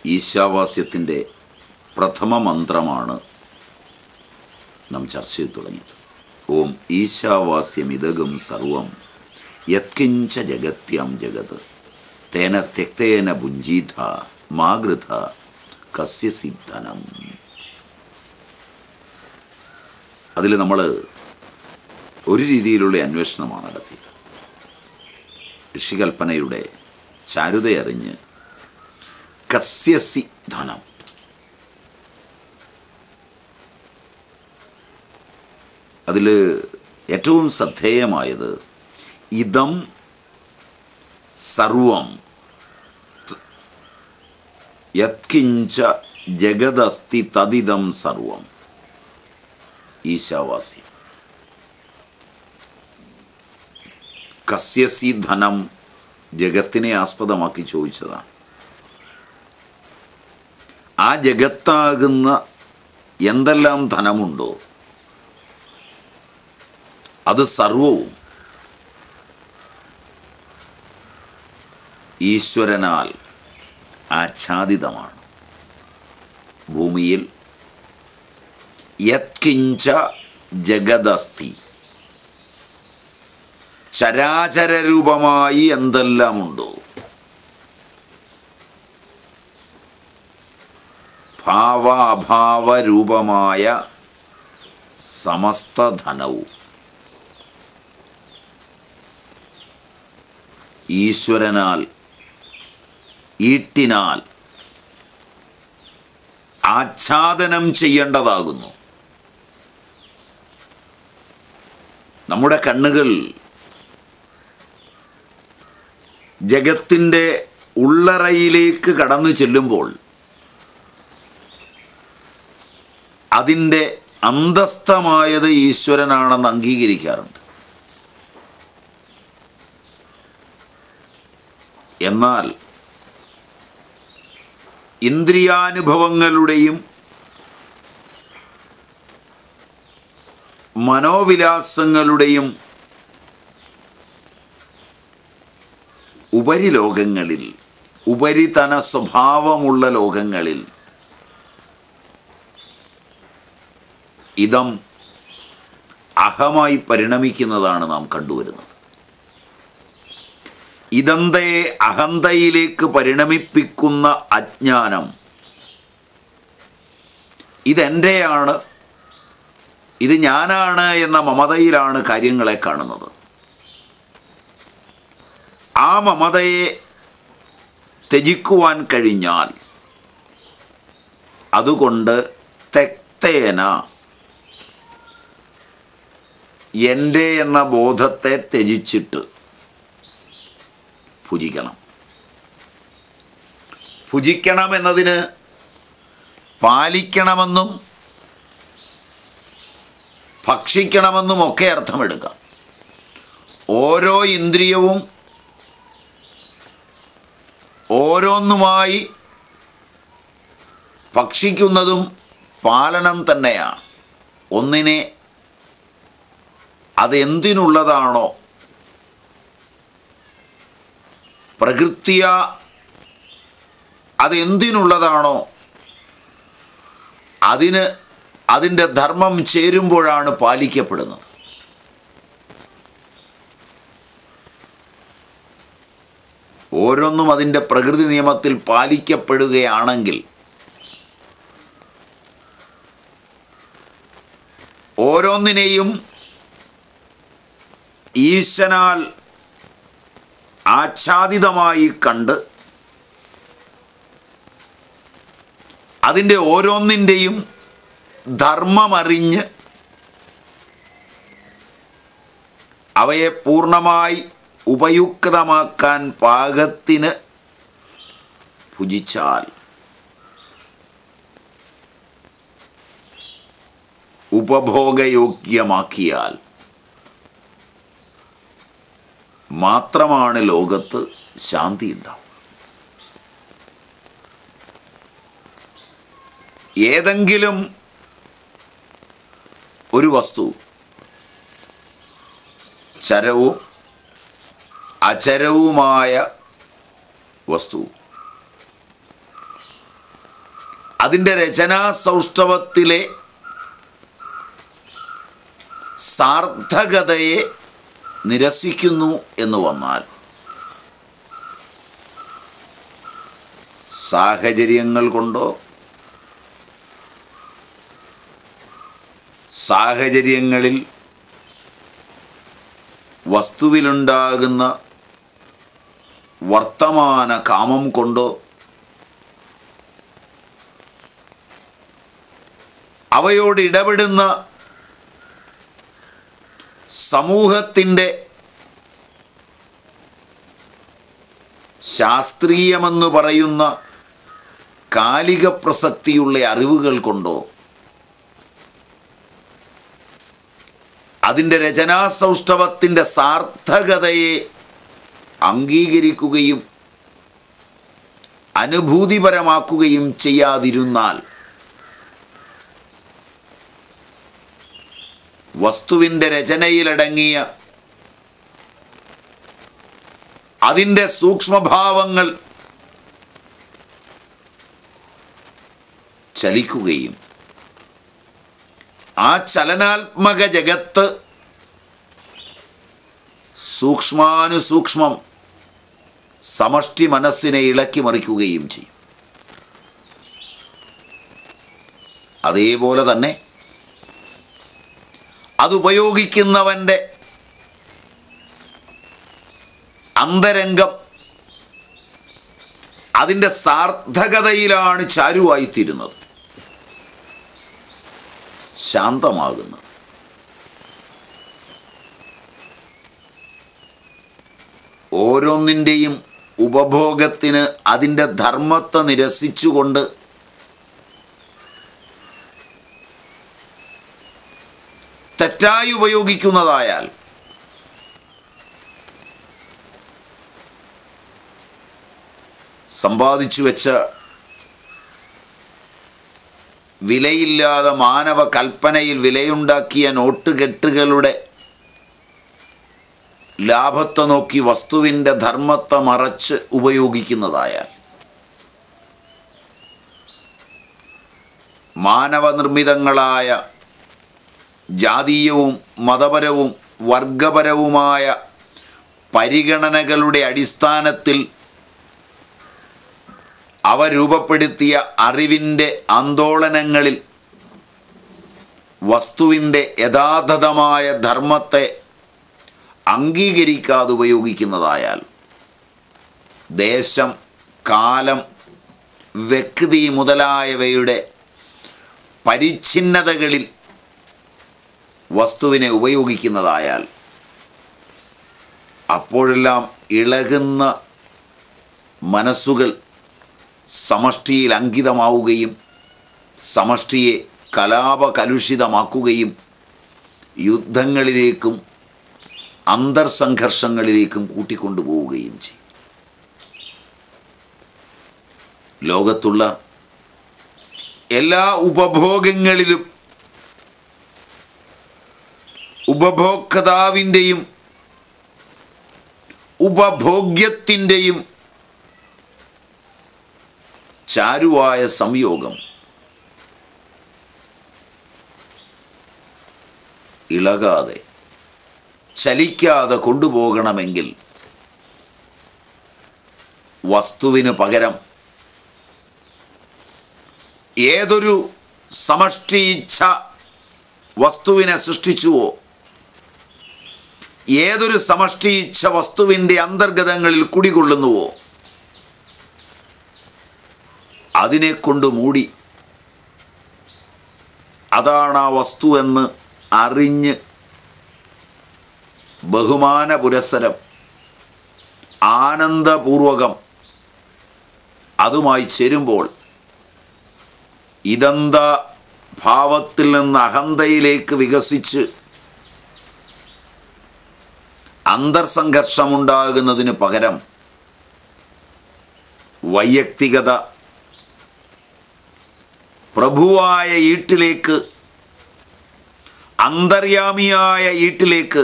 ഈശാവാസ്യത്തിൻ്റെ പ്രഥമ മന്ത്രമാണ് നാം ചർച്ച ചെയ്ത് തുടങ്ങിയത് ഓം ഈശാവാസ്യമിതകം സർവം യത്കിഞ്ച ജഗത്യാം ജഗത് തേന തെക്തേന ഭുഞ്ചീത മാഗൃത കസ്യ സിദ്ധനം അതിൽ നമ്മൾ ഒരു രീതിയിലുള്ള അന്വേഷണമാണ് നടത്തിയത് ഋഷികൽപ്പനയുടെ ചാരുതയറിഞ്ഞ് കസ്യസി ധനം അതിൽ ഏറ്റവും ശ്രദ്ധേയമായത് ഇതം സർവം യത്കിഞ്ച ജഗദസ്തി തദിതം സർവം ഈശാവാസ്യം കസ്യസി ധനം ജഗത്തിനെ ആസ്പദമാക്കി ചോദിച്ചതാണ് ആ ജഗത്താകുന്ന എന്തെല്ലാം ധനമുണ്ടോ അത് സർവവും ഈശ്വരനാൽ ആച്ഛാദിതമാണ് ഭൂമിയിൽ യത്കിഞ്ച ജഗദസ്തി ചരാചരരൂപമായി എന്തെല്ലാമുണ്ടോ ഭാവാഭാവരൂപമായ സമസ്ത ധനവും ഈശ്വരനാൽ ഈട്ടിനാൽ ആച്ഛാദനം ചെയ്യേണ്ടതാകുന്നു നമ്മുടെ കണ്ണുകൾ ജഗത്തിൻ്റെ ഉള്ളറയിലേക്ക് കടന്നു ചെല്ലുമ്പോൾ അതിൻ്റെ അന്തസ്ഥമായത് ഈശ്വരനാണെന്ന് അംഗീകരിക്കാറുണ്ട് എന്നാൽ ഇന്ദ്രിയാനുഭവങ്ങളുടെയും മനോവിലാസങ്ങളുടെയും ഉപരിലോകങ്ങളിൽ ഉപരിതന സ്വഭാവമുള്ള ലോകങ്ങളിൽ ഇതം അഹമായി പരിണമിക്കുന്നതാണ് നാം കണ്ടുവരുന്നത് ഇതന്തയെ അഹന്തയിലേക്ക് പരിണമിപ്പിക്കുന്ന അജ്ഞാനം ഇതെൻ്റെയാണ് ഇത് ഞാനാണ് എന്ന മമതയിലാണ് കാര്യങ്ങളെ കാണുന്നത് ആ മമതയെ ത്യജിക്കുവാൻ കഴിഞ്ഞാൽ അതുകൊണ്ട് തെക്തേന എൻ്റെ എന്ന ബോധത്തെ ത്യജിച്ചിട്ട് ഭുജിക്കണം ഭുജിക്കണം എന്നതിന് പാലിക്കണമെന്നും ഭക്ഷിക്കണമെന്നും ഒക്കെ അർത്ഥമെടുക്കാം ഓരോ ഇന്ദ്രിയവും ഓരോന്നുമായി ഭക്ഷിക്കുന്നതും പാലനം തന്നെയാണ് ഒന്നിനെ അതെന്തിനുള്ളതാണോ പ്രകൃതിയ അതെന്തിനുള്ളതാണോ അതിന് അതിൻ്റെ ധർമ്മം ചേരുമ്പോഴാണ് പാലിക്കപ്പെടുന്നത് ഓരോന്നും അതിൻ്റെ പ്രകൃതി നിയമത്തിൽ പാലിക്കപ്പെടുകയാണെങ്കിൽ ഓരോന്നിനെയും ഈശനാൽ ആച്ഛാദിതമായി കണ്ട് അതിൻ്റെ ഓരോന്നിൻ്റെയും ധർമ്മമറിഞ്ഞ് അവയെ പൂർണ്ണമായി ഉപയുക്തമാക്കാൻ പാകത്തിന് ഭുജിച്ചാൽ ഉപഭോഗയോഗ്യമാക്കിയാൽ മാത്രമാണ് ലോകത്ത് ശാന്തി ഉണ്ടാവുക ഏതെങ്കിലും ഒരു വസ്തു ചരവും അചരവുമായ വസ്തു അതിൻ്റെ രചനാ സൗഷ്ഠവത്തിലെ സാർത്ഥകതയെ നിരസിക്കുന്നു എന്ന് വന്നാൽ സാഹചര്യങ്ങൾ കൊണ്ടോ സാഹചര്യങ്ങളിൽ വസ്തുവിലുണ്ടാകുന്ന വർത്തമാന കാമം കൊണ്ടോ അവയോട് ഇടപെടുന്ന സമൂഹത്തിൻ്റെ ശാസ്ത്രീയമെന്ന് പറയുന്ന കാലിക പ്രസക്തിയുള്ള അറിവുകൾ കൊണ്ടോ അതിൻ്റെ രചനാസൗഷ്ഠവത്തിൻ്റെ സാർത്ഥകതയെ അംഗീകരിക്കുകയും അനുഭൂതിപരമാക്കുകയും ചെയ്യാതിരുന്നാൽ വസ്തുവിൻ്റെ രചനയിലടങ്ങിയ അതിൻ്റെ സൂക്ഷ്മഭാവങ്ങൾ ചലിക്കുകയും ആ ചലനാത്മക ജഗത്ത് സൂക്ഷ്മാനുസൂക്ഷ്മം സമഷ്ടി മനസ്സിനെ ഇളക്കി മറിക്കുകയും ചെയ്യും അതേപോലെ തന്നെ അതുപയോഗിക്കുന്നവൻ്റെ അന്തരംഗം അതിൻ്റെ സാർത്ഥകതയിലാണ് ചാരുവായിത്തീരുന്നത് ശാന്തമാകുന്നത് ഓരോന്നിൻ്റെയും ഉപഭോഗത്തിന് അതിൻ്റെ ധർമ്മത്തെ നിരസിച്ചുകൊണ്ട് തെറ്റായി ഉപയോഗിക്കുന്നതായാൽ സമ്പാദിച്ചു വെച്ച വിലയില്ലാതെ മാനവ കൽപ്പനയിൽ വിലയുണ്ടാക്കിയ നോട്ടുകെട്ടുകളുടെ ലാഭത്തെ നോക്കി വസ്തുവിൻ്റെ ധർമ്മത്തെ മറച്ച് ഉപയോഗിക്കുന്നതായാൽ മാനവനിർമ്മിതങ്ങളായ ജാതീയവും മതപരവും വർഗപരവുമായ പരിഗണനകളുടെ അടിസ്ഥാനത്തിൽ അവ രൂപപ്പെടുത്തിയ അറിവിൻ്റെ ആന്തോളനങ്ങളിൽ വസ്തുവിൻ്റെ യഥാതഥമായ ധർമ്മത്തെ അംഗീകരിക്കാതെ ഉപയോഗിക്കുന്നതായാൽ ദേശം കാലം വ്യക്തി മുതലായവയുടെ പരിച്ഛിന്നതകളിൽ വസ്തുവിനെ ഉപയോഗിക്കുന്നതായാൽ അപ്പോഴെല്ലാം ഇളകുന്ന മനസ്സുകൾ സമഷ്ടിയിൽ അങ്കിതമാവുകയും സമഷ്ടിയെ കലാപകലുഷിതമാക്കുകയും യുദ്ധങ്ങളിലേക്കും അന്തർസംഘർഷങ്ങളിലേക്കും കൂട്ടിക്കൊണ്ടുപോവുകയും ചെയ്യും ലോകത്തുള്ള എല്ലാ ഉപഭോഗങ്ങളിലും ഉപഭോക്താവിൻ്റെയും ഉപഭോഗ്യത്തിൻ്റെയും ചാരുവായ സംയോഗം ഇളകാതെ ചലിക്കാതെ കൊണ്ടുപോകണമെങ്കിൽ വസ്തുവിന് പകരം ഏതൊരു സമഷ്ടി ഇച്ഛ വസ്തുവിനെ സൃഷ്ടിച്ചുവോ ഏതൊരു സമഷ്ടി ഇച്ഛ വസ്തുവിൻ്റെ അന്തർഗതങ്ങളിൽ കുടികൊള്ളുന്നുവോ അതിനെ കൊണ്ട് മൂടി അതാണ് ആ വസ്തു എന്ന് അറിഞ്ഞ് ബഹുമാന പുരസരം ആനന്ദപൂർവകം അതുമായി ചേരുമ്പോൾ ഇതന്ത ഭാവത്തിൽ നിന്ന് അഹന്തയിലേക്ക് വികസിച്ച് അന്തർസംഘർഷമുണ്ടാകുന്നതിന് പകരം വൈയക്തികത പ്രഭുവായ ഈട്ടിലേക്ക് അന്തര്യാമിയായ ഈട്ടിലേക്ക്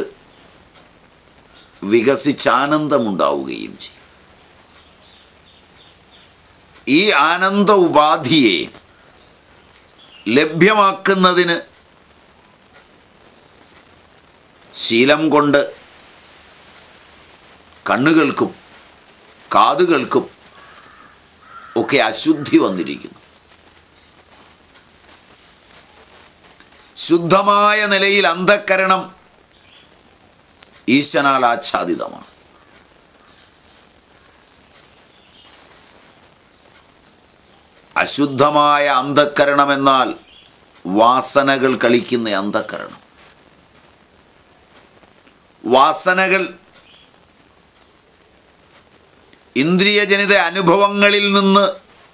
വികസിച്ചാനന്ദമുണ്ടാവുകയും ചെയ്യും ഈ ആനന്ദ ഉപാധിയെ ലഭ്യമാക്കുന്നതിന് ശീലം കൊണ്ട് കണ്ണുകൾക്കും കാതുകൾക്കും ഒക്കെ അശുദ്ധി വന്നിരിക്കുന്നു ശുദ്ധമായ നിലയിൽ അന്ധക്കരണം ഈശനാൽ ആച്ഛാദിതമാണ് അശുദ്ധമായ അന്ധക്കരണം എന്നാൽ വാസനകൾ കളിക്കുന്ന അന്ധക്കരണം വാസനകൾ ഇന്ദ്രിയജനിത അനുഭവങ്ങളിൽ നിന്ന്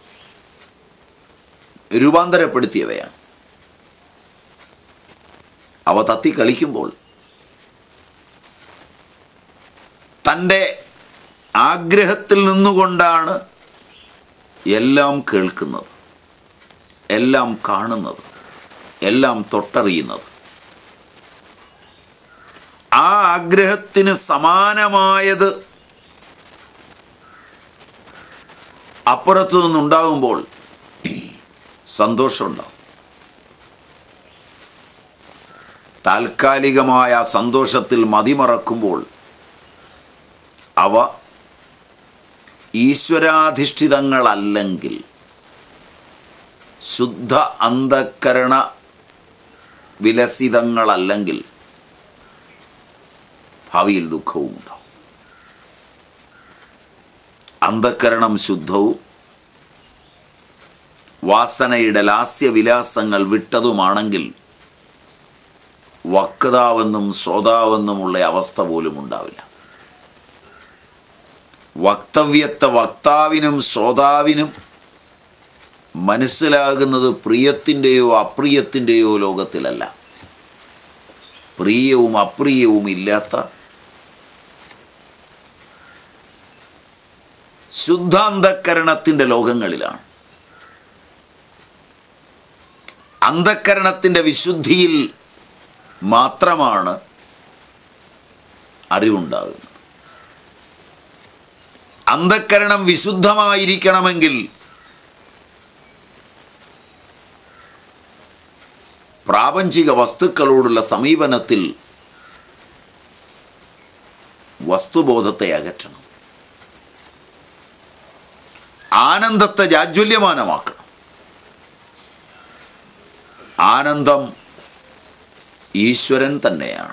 രൂപാന്തരപ്പെടുത്തിയവയാണ് അവ തത്തി കളിക്കുമ്പോൾ തൻ്റെ ആഗ്രഹത്തിൽ നിന്നുകൊണ്ടാണ് എല്ലാം കേൾക്കുന്നത് എല്ലാം കാണുന്നത് എല്ലാം തൊട്ടറിയുന്നത് ആ ആഗ്രഹത്തിന് സമാനമായത് അപ്പുറത്തു നിന്നുണ്ടാകുമ്പോൾ സന്തോഷമുണ്ടാവും താൽക്കാലികമായ സന്തോഷത്തിൽ മതിമറക്കുമ്പോൾ അവ ഈശ്വരാധിഷ്ഠിതങ്ങളല്ലെങ്കിൽ ശുദ്ധ അന്ധക്കരണ വിലസിതങ്ങളല്ലെങ്കിൽ ഭാവിയിൽ ദുഃഖവും ഉണ്ടാവും അന്ധക്കരണം ശുദ്ധവും വാസനയുടെ ലാസ്യവിലാസങ്ങൾ വിട്ടതുമാണെങ്കിൽ വക്താവെന്നും ശ്രോതാവെന്നുമുള്ള അവസ്ഥ പോലും ഉണ്ടാവില്ല വക്തവ്യത്തെ വക്താവിനും ശ്രോതാവിനും മനസ്സിലാകുന്നത് പ്രിയത്തിൻ്റെയോ അപ്രിയത്തിൻ്റെയോ ലോകത്തിലല്ല പ്രിയവും അപ്രിയവും ഇല്ലാത്ത ശുദ്ധാന്തക്കരണത്തിൻ്റെ ലോകങ്ങളിലാണ് അന്ധക്കരണത്തിൻ്റെ വിശുദ്ധിയിൽ മാത്രമാണ് അറിവുണ്ടാകുന്നത് അന്ധക്കരണം വിശുദ്ധമായിരിക്കണമെങ്കിൽ പ്രാപഞ്ചിക വസ്തുക്കളോടുള്ള സമീപനത്തിൽ വസ്തുബോധത്തെ അകറ്റണം ആനന്ദത്തെ ജാജ്വല്യമാനമാക്കണം ആനന്ദം ഈശ്വരൻ തന്നെയാണ്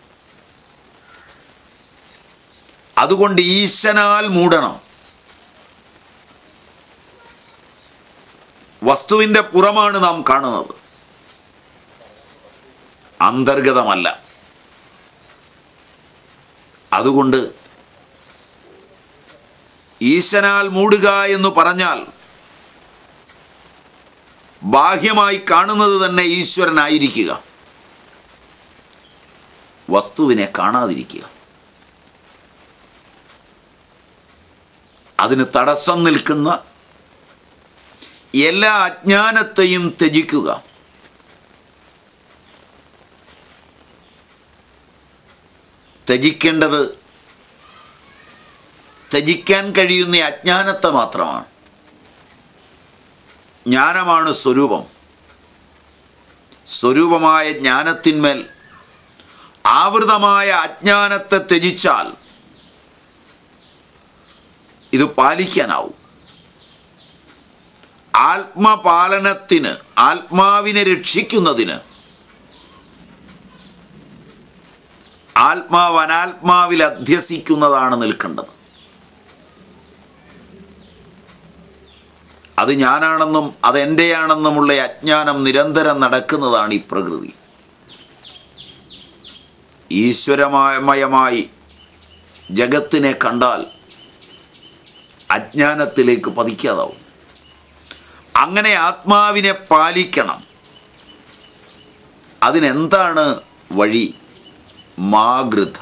അതുകൊണ്ട് ഈശനാൽ മൂടണം വസ്തുവിൻ്റെ പുറമാണ് നാം കാണുന്നത് അന്തർഗതമല്ല അതുകൊണ്ട് ഈശനാൽ മൂടുക എന്ന് പറഞ്ഞാൽ ബാഹ്യമായി കാണുന്നത് തന്നെ ഈശ്വരനായിരിക്കുക വസ്തുവിനെ കാണാതിരിക്കുക അതിന് തടസ്സം നിൽക്കുന്ന എല്ലാ അജ്ഞാനത്തെയും ത്യജിക്കുക ത്യജിക്കേണ്ടത് ത്യജിക്കാൻ കഴിയുന്ന അജ്ഞാനത്തെ മാത്രമാണ് ജ്ഞാനമാണ് സ്വരൂപം സ്വരൂപമായ ജ്ഞാനത്തിന്മേൽ ആവൃതമായ അജ്ഞാനത്തെ ത്യജിച്ചാൽ ഇത് പാലിക്കാനാവും ആത്മപാലനത്തിന് ആത്മാവിനെ രക്ഷിക്കുന്നതിന് ആത്മാവ് അനാത്മാവിൽ അധ്യസിക്കുന്നതാണ് നിൽക്കേണ്ടത് അത് ഞാനാണെന്നും അതെൻ്റെയാണെന്നുമുള്ള അജ്ഞാനം നിരന്തരം നടക്കുന്നതാണ് ഈ പ്രകൃതി ഈശ്വരമയമായി ജഗത്തിനെ കണ്ടാൽ അജ്ഞാനത്തിലേക്ക് പതിക്കാതാവും അങ്ങനെ ആത്മാവിനെ പാലിക്കണം അതിനെന്താണ് വഴി മാഗൃത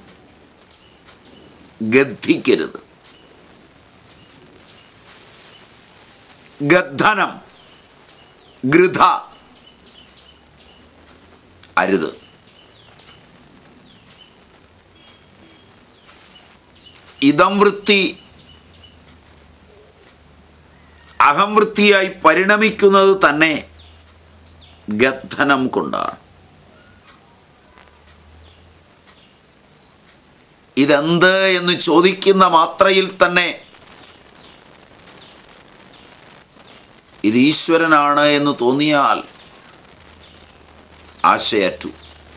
ഗദ്ധിക്കരുത് ഗദ്ധനം ഗൃധ അരുത് ഇതം വൃത്തി അഹംവൃത്തിയായി പരിണമിക്കുന്നത് തന്നെ ഗദ്ധനം കൊണ്ടാണ് ഇതെന്ത് എന്ന് ചോദിക്കുന്ന മാത്രയിൽ തന്നെ ഇത് ഈശ്വരനാണ് എന്ന് തോന്നിയാൽ ആശയറ്റു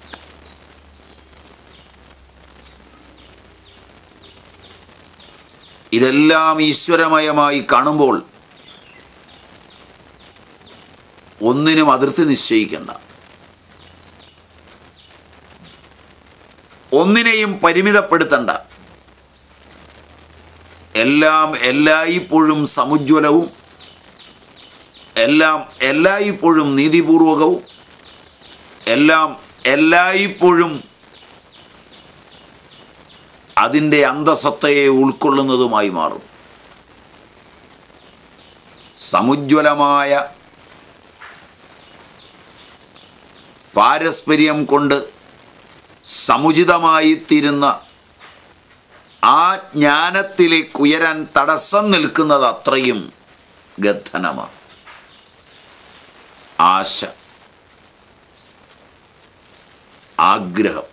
ഇതെല്ലാം ഈശ്വരമയമായി കാണുമ്പോൾ ഒന്നിനും അതിർത്തി നിശ്ചയിക്കേണ്ട ഒന്നിനെയും പരിമിതപ്പെടുത്തണ്ട എല്ലാം എല്ലായ്പ്പോഴും സമുജ്വലവും എല്ലാം എല്ലായ്പ്പോഴും നീതിപൂർവകവും എല്ലാം എല്ലായ്പ്പോഴും അതിൻ്റെ അന്തസത്തയെ ഉൾക്കൊള്ളുന്നതുമായി മാറും സമുജ്വലമായ പാരസ്പര്യം കൊണ്ട് സമുചിതമായി തീരുന്ന ആ ജ്ഞാനത്തിലേക്ക് ഉയരാൻ തടസ്സം നിൽക്കുന്നത് അത്രയും ഗദ്ധനമാണ് ആശ ആഗ്രഹം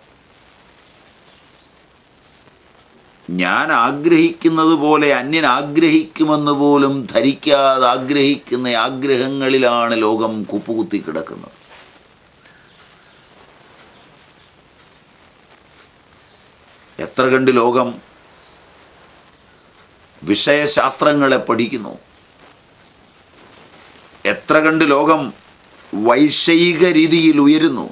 ഞാൻ ആഗ്രഹിക്കുന്നത് പോലെ അന്യൻ ആഗ്രഹിക്കുമെന്ന് പോലും ധരിക്കാതെ ആഗ്രഹിക്കുന്ന ആഗ്രഹങ്ങളിലാണ് ലോകം കുപ്പുകുത്തി കിടക്കുന്നത് എത്ര കണ്ട് ലോകം വിഷയശാസ്ത്രങ്ങളെ പഠിക്കുന്നു എത്ര കണ്ട് ലോകം വൈഷയിക രീതിയിൽ ഉയരുന്നു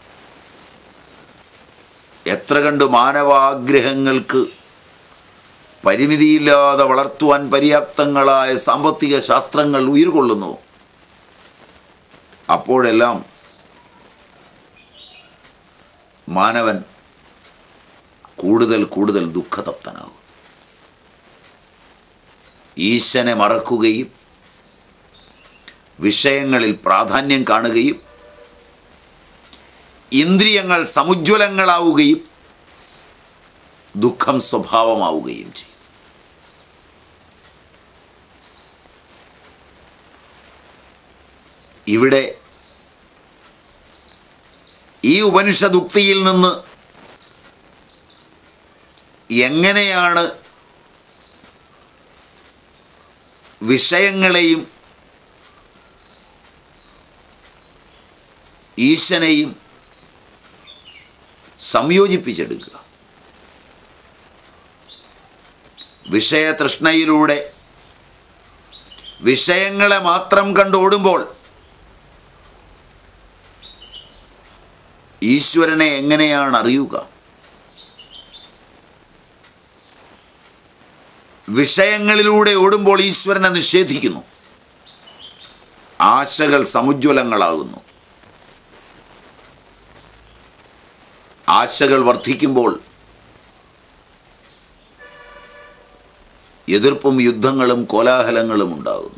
എത്ര കണ്ട് മാനവാഗ്രഹങ്ങൾക്ക് പരിമിതിയില്ലാതെ വളർത്തുവാൻ പര്യാപ്തങ്ങളായ സാമ്പത്തിക ശാസ്ത്രങ്ങൾ ഉയർകൊള്ളുന്നു അപ്പോഴെല്ലാം മാനവൻ കൂടുതൽ കൂടുതൽ ദുഃഖതപ്തനാകും ഈശനെ മറക്കുകയും വിഷയങ്ങളിൽ പ്രാധാന്യം കാണുകയും ഇന്ദ്രിയങ്ങൾ സമുജ്വലങ്ങളാവുകയും ദുഃഖം സ്വഭാവമാവുകയും ചെയ്യും ഇവിടെ ഈ ഉപനിഷദുക്തിയിൽ നിന്ന് എങ്ങനെയാണ് വിഷയങ്ങളെയും ഈശനെയും സംയോജിപ്പിച്ചെടുക്കുക വിഷയതൃഷ്ണയിലൂടെ വിഷയങ്ങളെ മാത്രം കണ്ടോടുമ്പോൾ ഈശ്വരനെ എങ്ങനെയാണ് അറിയുക വിഷയങ്ങളിലൂടെ ഓടുമ്പോൾ ഈശ്വരനെ നിഷേധിക്കുന്നു ആശകൾ സമുജ്വലങ്ങളാകുന്നു ആശകൾ വർദ്ധിക്കുമ്പോൾ എതിർപ്പും യുദ്ധങ്ങളും കോലാഹലങ്ങളും ഉണ്ടാകുന്നു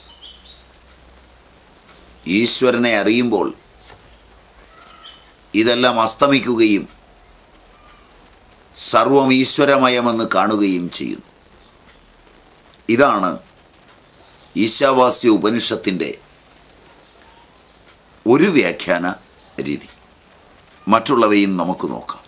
ഈശ്വരനെ അറിയുമ്പോൾ ഇതെല്ലാം അസ്തമിക്കുകയും സർവം ഈശ്വരമയമെന്ന് കാണുകയും ചെയ്യുന്നു ഇതാണ് ഈശാവാസ്യ ഉപനിഷത്തിൻ്റെ ഒരു വ്യാഖ്യാന രീതി മറ്റുള്ളവയും നമുക്ക് നോക്കാം